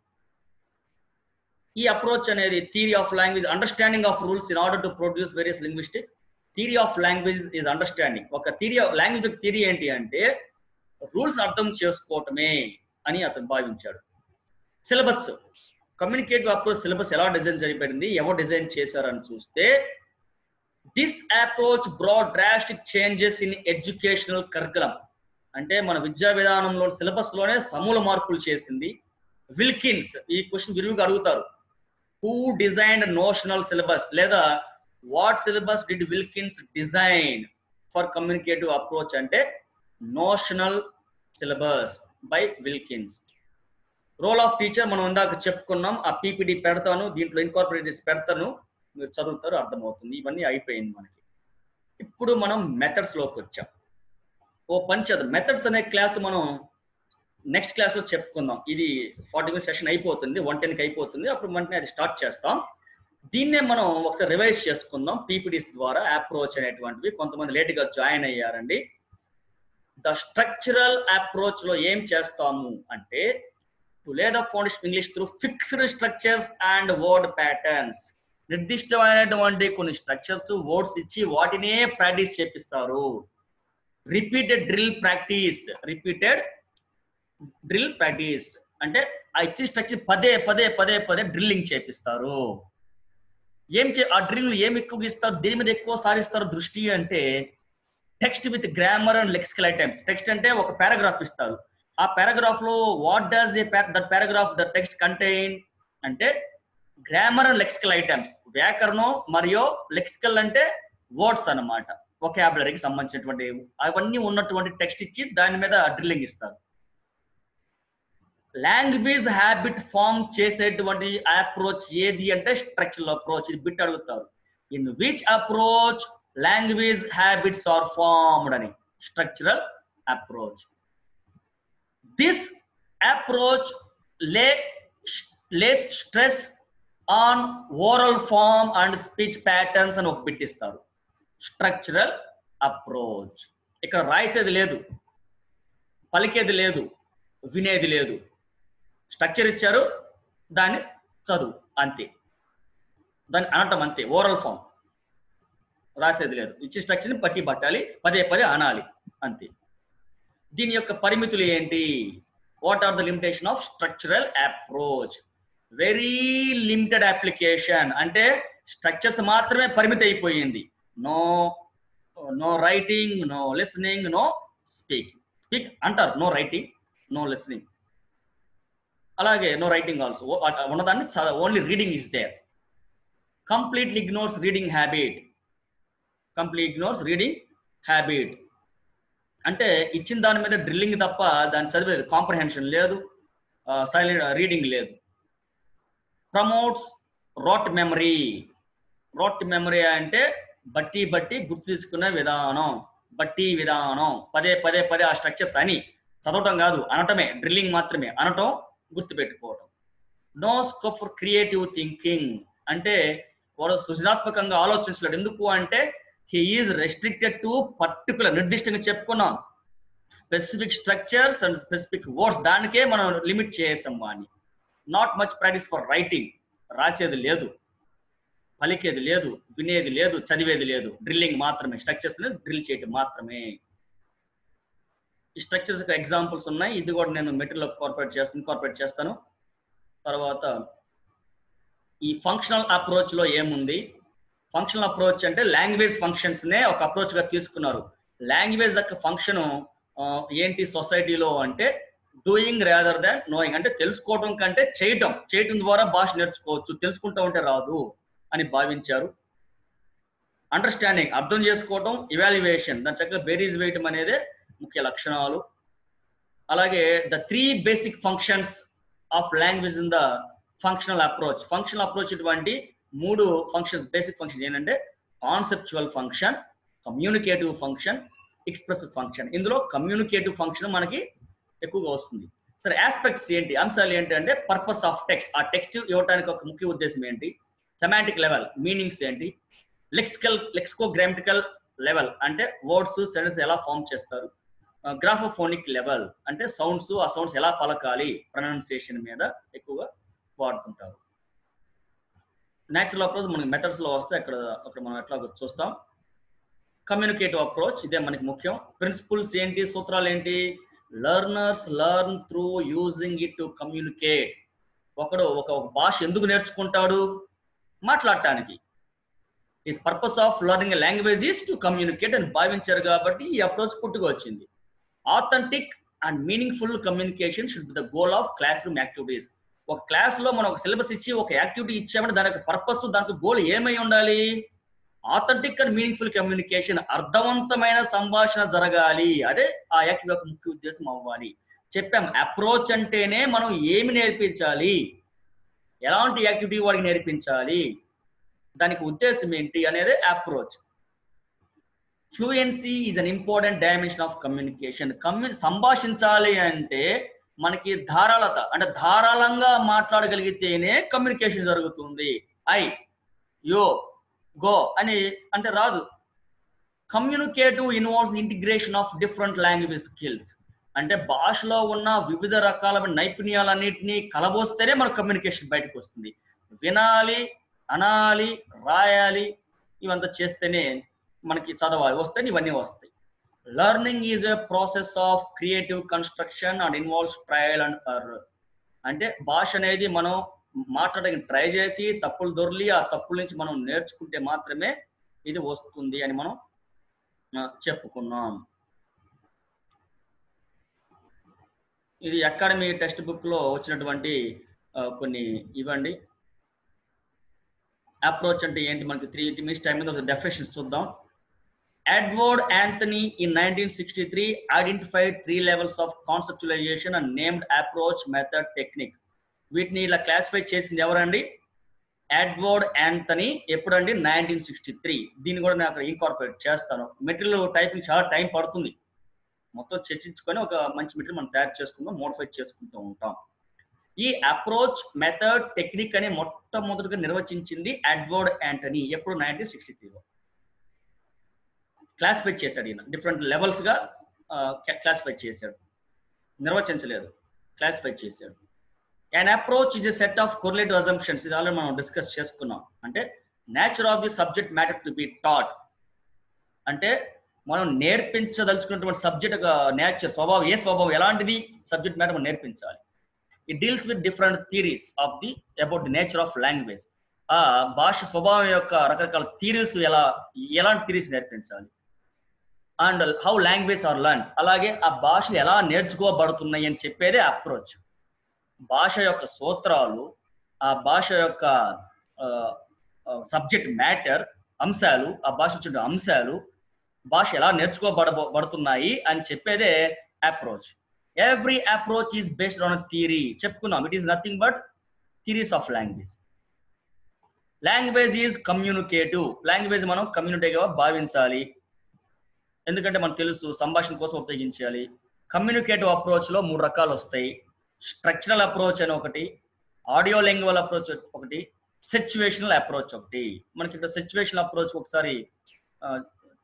ఈ అప్రోచ్ అనేది theory of language understanding of rules in order to produce various linguistic theory of language is understanding ఒక థియరీ లాంగ్వేజ్ యొక్క థియరీ ఏంటి అంటే రూల్స్ అర్థం చేసుకోవటమే అని అతను భావించాడు సిలబస్ కమ్యూనికేటివ్ అప్రోచ్ సిలబస్ ఎలా డిజైన్ చేయబడింది ఎవరు డిజైన్ చేశారని చూస్తే this approach brought drastic changes in educational curriculum అంటే మన విద్యా విధానంలో సిలబస్ లోనే సమూల మార్పులు చేసింది విల్కిన్స్ ఈ క్వశ్చన్ విరివిగా అడుగుతారు హూ డిజైన్డ్ నోషనల్ సిలబస్ లేదా what syllabus did Wilkins design for communicative approach అంటే notional syllabus by Wilkins role of teacher మనం ఇందాక చెప్పుకున్నాం ఆ పీపీడి పెడతాను దీంట్లో ఇన్కార్పొరేట్ చేసి పెడతాను మీరు చదువుతారు అర్థమవుతుంది ఇవన్నీ అయిపోయింది మనకి ఇప్పుడు మనం మెథడ్స్ లోకి వచ్చాం ఓ పని చేద్దాం మెథడ్స్ అనే క్లాస్ మనం నెక్స్ట్ క్లాస్ లో చెప్పుకుందాం ఇది ఫార్టీ మినిట్స్ సెషన్ అయిపోతుంది వన్ టెన్కి అయిపోతుంది అప్పుడు వెంటనే అది స్టార్ట్ చేస్తాం దీన్నే మనం ఒకసారి రివైజ్ చేసుకుందాం పీపీడీస్ ద్వారా అప్రోచ్ అనేటువంటివి కొంతమంది లేట్ గా జాయిన్ అయ్యారండి ద స్ట్రక్చరల్ అప్రోచ్ లో ఏం చేస్తాము అంటే to lay the foundation English through fixed structures and word patterns నిర్దిష్టమైనటువంటి కొన్ని స్ట్రక్చర్స్ వర్డ్స్ ఇచ్చి వాటినే ప్రాక్టీస్ చేపిస్తారు repeated drill practice repeated drill practice అంటే ఆ ఇచ్చిన స్ట్రక్చర్ పదే పదే పదే పదే డ్రిల్లింగ్ చేపిస్తారు ఏం చే ఆ డ్రిల్ ఏం ఎక్కువ ఇస్తారు దేని మీద ఎక్కువ సారిస్తారు దృష్టి అంటే text with grammar and lexical items text అంటే ఒక పారాగ్రాఫ్ ఇస్తారు ఆ పారాగ్రాఫ్ లో what does a that paragraph the text contain అంటే గ్రామర్ అండ్ లెక్సికల్ ఐటమ్స్ వ్యాకరణం మరియు లెక్సికల్ అంటే వర్డ్స్ అన్నమాట ఒకాబులరీకి సంబంధించినటువంటి అవన్నీ ఉన్నటువంటి టెక్స్ట్ ఇచ్చి దాని మీద డ్రిల్లింగ్ ఇస్తారు లాంగ్వేజ్ హ్యాబిట్ ఫామ్ చేసేటువంటి అప్రోచ్ ఏది అంటే స్ట్రక్చరల్ అప్రోచ్ ఇది బిట్ అడుగుతారు in which approach language habits are formed అని structural approach this approach lay lays stress on oral form and speech patterns అని ఒక బిట్ ఇస్తారు స్ట్రక్చరల్ అప్రోచ్ ఇక్కడ రాసేది లేదు పలికేది లేదు వినేది లేదు స్ట్రక్చర్ ఇచ్చారు దాన్ని చదువు అంతే దాన్ని అనటం అంతే ఓరల్ ఫామ్ రాసేది లేదు ఇచ్చే స్ట్రక్చర్ని పట్టి పట్టాలి పదే పదే అనాలి అంతే దీని యొక్క పరిమితులు ఏంటి what are the limitation of structural approach very limited application అంటే స్ట్రక్చర్స్ మాత్రమే పరిమితి అయిపోయింది no no writing no listening no speak speak అంటారు నో రైటింగ్ నో లిసనింగ్ అలాగే నో రైటింగ్ ఆల్సో ఉన్నదాన్ని only reading is there completely ignores reading habit complete ignores reading habit అంటే ఇచ్చిన దాని మీద డ్రిల్లింగ్ తప్ప దాన్ని చదివేది కాంప్రహెన్షన్ లేదు సైలెంట్ రీడింగ్ లేదు promotes rote memory rote memory అంటే బట్టి బట్టి గుర్తు తెచ్చుకునే విధానం బట్టి విధానం పదే పదే పదే ఆ స్ట్రక్చర్స్ అని చదవటం కాదు అనటమే డ్రిల్లింగ్ మాత్రమే అనటం గుర్తుపెట్టుకోవటం no scope for creative thinking అంటే వాడు సృజనాత్మకంగా ఆలోచించలేడు ఎందుకు అంటే he is restricted to particular నిర్దిష్టంగా చెప్పుకున్నాం specific structures and specific words దానికే మనం లిమిట్ చేసాం అని not much practice for writing రాసేది లేదు పలికేది లేదు వినేది లేదు చదివేది లేదు డ్రిల్లింగ్ మాత్రమే స్ట్రక్చర్స్ డ్రిల్ చేయటం మాత్రమే ఈ స్ట్రక్చర్స్ ఎగ్జాంపుల్స్ ఉన్నాయి ఇది కూడా నేను మెటీరియల్ కార్పొరేట్ చేస్తాను ఇన్కార్పొరేట్ చేస్తాను తర్వాత ఈ ఫంక్షనల్ అప్రోచ్ లో ఏముంది ఫంక్షనల్ అప్రోచ్ అంటే లాంగ్వేజ్ ఫంక్షన్స్ నే ఒక అప్రోచ్ గా తీసుకున్నారు లాంగ్వేజ్ యొక్క ఫంక్షన్ ఏంటి సొసైటీలో అంటే డూయింగ్ రేదర్ దాన్ నోయింగ్ అంటే తెలుసుకోవడం కంటే చేయటం చేయటం ద్వారా భాష నేర్చుకోవచ్చు తెలుసుకుంటూ ఉంటే రాదు అని భావించారు అండర్స్టాండింగ్ అర్థం చేసుకోవటం ఇవాల్యుయేషన్ దాని చక్కగా బేరీజ్ వేయటం అనేదే ముఖ్య లక్షణాలు అలాగే the three basic functions of language in the functional approach functional approach ఇటువంటి మూడు ఫంక్షన్స్ బేసిక్ ఫంక్షన్ ఏంటంటే conceptual function communicative function expressive function ఇందులో కమ్యూనికేటివ్ ఫంక్షన్ మనకి ఎక్కువగా వస్తుంది సరే ఆస్పెక్ట్స్ ఏంటి అంశాలు ఏంటి అంటే పర్పస్ ఆఫ్ టెక్స్ట్ ఆ టెక్స్ట్ ఇవ్వడానికి ఒక ముఖ్య ఉద్దేశం ఏంటి సెమాంటిక్ లెవెల్ మీనింగ్స్ ఏంటి లెక్సికల్ లెక్స్కోగ్రామటికల్ లెవెల్ అంటే వర్డ్స్ సెంటెన్స్ ఎలా ఫామ్ చేస్తారు గ్రాఫోఫోనిక్ లెవెల్ అంటే సౌండ్స్ ఆ సౌండ్స్ ఎలా పలకాలి ప్రొనౌన్సియేషన్ మీద ఎక్కువగా వాడుతుంటారు న్యాచురల్ అప్రోచ్ మనకి మెథడ్స్ లో వస్తే అక్కడ అక్కడ మనం ఎట్లా చూస్తాం కమ్యూనికేటివ్ అప్రోచ్ ఇదే మనకి ముఖ్యం ప్రిన్సిపల్స్ ఏంటి సూత్రాలు ఏంటి learners learn through using it to communicate ఒకడు ఒక ఒక భాష ఎందుకు నేర్చుకుంటాడు మాట్లాడటానికి ఈ purpose of learning language is to communicate అని భావించారు కాబట్టి ఈ అప్రోచ్ పుట్టుకొచ్చింది authentic and meaningful communication should be the goal of classroom activities ఒక క్లాస్ లో మనం ఒక సిలబస్ ఇచ్చి ఒక యాక్టివిటీ ఇచ్చామంటే దానికి పర్పస్ దానికి గోల్ ఏమై ఉండాలి ఆథెంటిక్ అండ్ మీనింగ్ఫుల్ కమ్యూనికేషన్ అర్థవంతమైన సంభాషణ జరగాలి అదే ఆ యాక్టివిటీ యొక్క ముఖ్య ఉద్దేశం అవ్వాలి చెప్పాం అప్రోచ్ అంటేనే మనం ఏమి నేర్పించాలి ఎలాంటి యాక్టివిటీ వాడికి నేర్పించాలి దానికి ఉద్దేశం ఏంటి అనేది approach fluency is an important dimension of communication కమ్యూ సంభాషించాలి అంటే మనకి ధారాళత అంటే ధారాళంగా మాట్లాడగలిగితేనే కమ్యూనికేషన్ జరుగుతుంది ఐ యో గో అని అంటే రాదు communicative involves integration of different language skills అంటే భాషలో ఉన్న వివిధ రకాల నైపుణ్యాలన్నింటినీ కలబోస్తేనే మన కమ్యూనికేషన్ బయటకు వస్తుంది వినాలి అనాలి రాయాలి ఇవంతా చేస్తేనే మనకి చదవాలి వస్తే ఇవన్నీ వస్తాయి learning is a process of creative construction and involves trial and error అంటే భాష అనేది మనం మాట్లాడడానికి ట్రై చేసి తప్పులు దొర్లి ఆ తప్పుల నుంచి మనం నేర్చుకుంటే మాత్రమే ఇది వస్తుంది అని మనం చెప్పుకున్నాం ఇది అకాడమీ టెక్స్ట్ బుక్ లో వచ్చినటువంటి కొన్ని ఇవ్వండి అప్రోచ్ అంటే ఏంటి మనకి త్రీ మినిట్స్ టైం మీద డెఫినేషన్స్ చూద్దాం Edward Anthony in nineteen sixty three identified three levels of conceptualization and named approach method technique వీటిని ఇలా క్లాసిఫై చేసింది ఎవరండి ఎడ్వర్డ్ యాంథనీ ఎప్పుడండి నైన్టీన్ సిక్స్టీ త్రీ దీన్ని కూడా నేను అక్కడ ఇన్కార్పొరేట్ చేస్తాను మెటీరియల్ టైపింగ్ చాలా టైం పడుతుంది మొత్తం చర్చించుకొని ఒక మంచి మెటీరియల్ మనం తయారు చేసుకుంటాం మోడిఫై చేసుకుంటూ ఉంటాం ఈ అప్రోచ్ మెథడ్ టెక్నిక్ అని మొట్టమొదటిగా నిర్వచించింది ఎడ్వర్డ్ యాంటనీ ఎప్పుడు నైన్టీన్ సిక్స్టీ త్రీలో క్లాసిఫై చేశాడు ఈయన డిఫరెంట్ లెవెల్స్ గా క్లాసిఫై చేశాడు నిర్వచించలేదు క్లాసిఫై చేశాడు and approach is a set of correlative assumptions ఇది ఆల్రెడీ మనం డిస్కస్ చేసుకున్నాం అంటే nature of the subject matter to be taught అంటే మనం నేర్పించదలుచుకున్నటువంటి సబ్జెక్ట్ నేచర్ స్వభావం ఏ స్వభావం ఎలాంటిది సబ్జెక్ట్ మ్యాటర్ మనం నేర్పించాలి it deals with different theories of the about the nature of language ఆ భాష స్వభావం యొక్క రకరకాల థీరీస్ ఎలా ఎలాంటి థీరీస్ నేర్పించాలి and how language are learn అలాగే ఆ భాషలు ఎలా నేర్చుకోబడుతున్నాయి అని చెప్పేదే అప్రోచ్ భాష యొక్క సూత్రాలు ఆ భాష యొక్క సబ్జెక్ట్ మ్యాటర్ అంశాలు ఆ భాష వచ్చిన అంశాలు భాష ఎలా నేర్చుకోబడబడుతున్నాయి అని చెప్పేదే approach every approach is based on theory చెప్పుకున్నాం it is nothing but theories of language language is communicative language మనం కమ్యూనిటీగా భావించాలి ఎందుకంటే మనకు తెలుసు సంభాషణ కోసం ఉపయోగించాలి కమ్యూనికేటివ్ అప్రోచ్ లో మూడు రకాలు వస్తాయి స్ట్రక్చరల్ అప్రోచ్ అని ఒకటి ఆడియో లాంగ్వేజ్ అప్రోచ్ ఒకటి సిచ్యువేషనల్ అప్రోచ్ ఒకటి మనకి ఇక్కడ సిచ్యువేషనల్ అప్రోచ్ ఒకసారి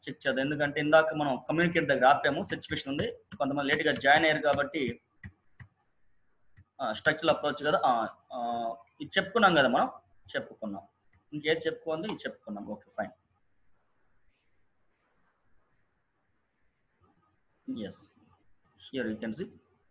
చెక్ చేద్దాం ఎందుకంటే ఇందాక మనం కమ్యూనికేట్ దగ్గర ఆపాము సిచ్యువేషన్ ఉంది కొంతమంది లేట్గా జాయిన్ అయ్యారు కాబట్టి స్ట్రక్చర్ అప్రోచ్ కదా ఆ, ఆ, ఇది చెప్పుకున్నాం కదా మనం చెప్పుకున్నాం ఇంకేది చెప్పుకుంది ఇది చెప్పుకున్నాం okay fine yes here you can see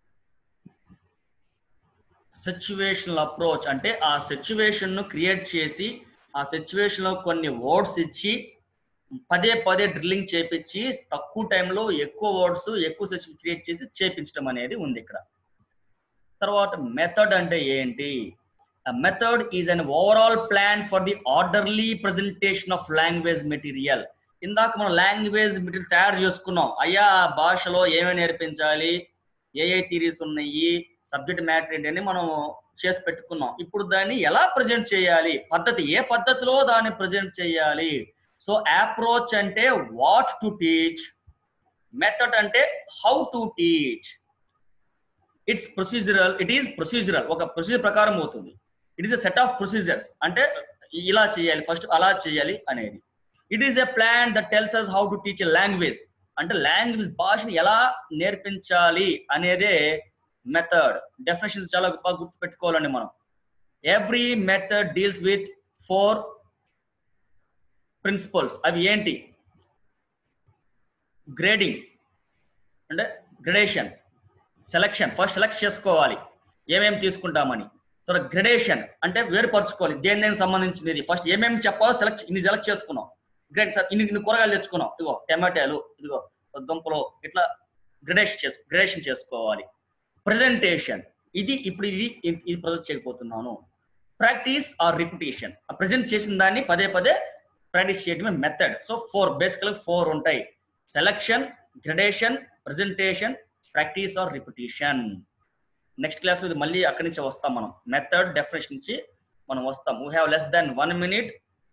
situational approach అంటే ఆ సిచ్యువేషన్ ను క్రియేట్ చేసి ఆ సిచ్యువేషన్ లో కొన్ని వర్డ్స్ ఇచ్చి పదే పదే డ్రిల్లింగ్ చేపించి తక్కువ టైంలో ఎక్కువ వర్డ్స్ ఎక్కువ సిచ్యువేషన్ క్రియేట్ చేసి చేపించడం అనేది ఉంది ఇక్కడ తర్వాత మెథడ్ అంటే ఏంటి method is an overall plan for the orderly presentation of language material ఇందాక మనం లాంగ్వేజ్ మెటీరియల్ తయారు చేసుకున్నాం అయ్యా ఆ భాషలో ఏమేమి నేర్పించాలి ఏ ఏ థీరీస్ ఉన్నాయి సబ్జెక్ట్ మ్యాటర్ ఏంటని మనం చేసి పెట్టుకున్నాం ఇప్పుడు దాన్ని ఎలా ప్రజెంట్ చేయాలి పద్ధతి ఏ పద్ధతిలో దాన్ని ప్రజెంట్ చేయాలి సో అప్రోచ్ అంటే వాట్ టు టీచ్ మెథడ్ అంటే how to teach it's procedural it is procedural ఒక ప్రొసీజర్ ప్రకారం అవుతుంది it is a set of procedures అంటే ఇలా చేయాలి ఫస్ట్ అలా చేయాలి అనేది it is a plan that tells us how to teach a language అంటే లాంగ్వేజ్ భాషని ఎలా నేర్పించాలి అనేదే మెథడ్ డెఫినేషన్స్ చాలా బాగా గుర్తు పెట్టుకోవాలండి మనం every method deals with four principles అవి ఏంటి గ్రేడింగ్ అంటే గ్రేడేషన్ సెలక్షన్ ఫస్ట్ సెలెక్ట్ చేసుకోవాలి ఏమేమి తీసుకుంటామని తర్వాత గ్రేడేషన్ అంటే వేరుపరచుకోవాలి దేని దేనికి సంబంధించింది ఫస్ట్ ఏమేమి చెప్పాలో సెలెక్ట్ ఇన్ని సెలెక్ట్ చేసుకున్నాం గ్రేడ్ సార్ ఇన్ని ఇన్ని కూరగాయలు తెచ్చుకున్నాం ఇదిగో టమాటాలు ఇదిగో దుంపలు ఇట్లా గ్రేడేషన్ చేసు గ్రేడేషన్ చేసుకోవాలి ప్రజెంటేషన్ ఇది ఇప్పుడు ఇది ఇది ప్రజెంట్ చేయకపోతున్నాను ప్రాక్టీస్ ఆర్ రిపిటేషన్ ప్రజెంట్ చేసిన దాన్ని పదే పదే ప్రాక్టీస్ చేయడమే method so four basical four ఉంటాయి selection gradation presentation practice or repetition next class ఇది మళ్ళీ అక్కడి నుంచి వస్తాం మనం మెథడ్ డెఫినేషన్ నుంచి మనం వస్తాం we have less than one minute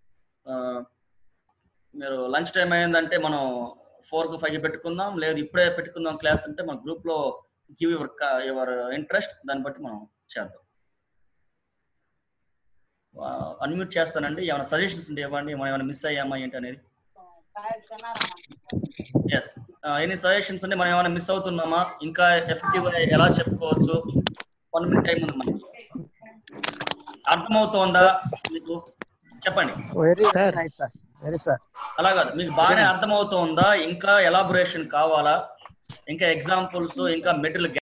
మీరు లంచ్ టైం అయిందంటే మనం ఫోర్ కు ఫైవ్ పెట్టుకుందాం లేదు ఇప్పుడే పెట్టుకుందాం క్లాస్ అంటే మన గ్రూప్ లో గివ్ యువర్ యువర్ ఇంట్రెస్ట్ దాన్ని బట్టి మనం చేద్దాం అన్మ్యూట్ చేస్తానండి ఏమైనా సజెషన్స్ ఉంటే ఇవ్వండి మనం ఏమైనా మిస్ అయ్యామా ఏంటి అనేది ఎస్ ఎనీ సజెషన్స్ ఉంటే మనం ఏమైనా మిస్ అవుతున్నామా ఇంకా ఎఫెక్టివ్ గా ఎలా చెప్పుకోవచ్చు వన్ మినిట్ టైం ఉంది మనకి అర్థమవుతోందా మీకు చెప్పండి very Sir. Nice sir very sir అలా కాదు మీకు బాగానే అర్థమవుతోందా ఇంకా ఎలాబొరేషన్ కావాలా ఇంకా ఎగ్జాంపుల్స్ ఇంకా మెటీరియల్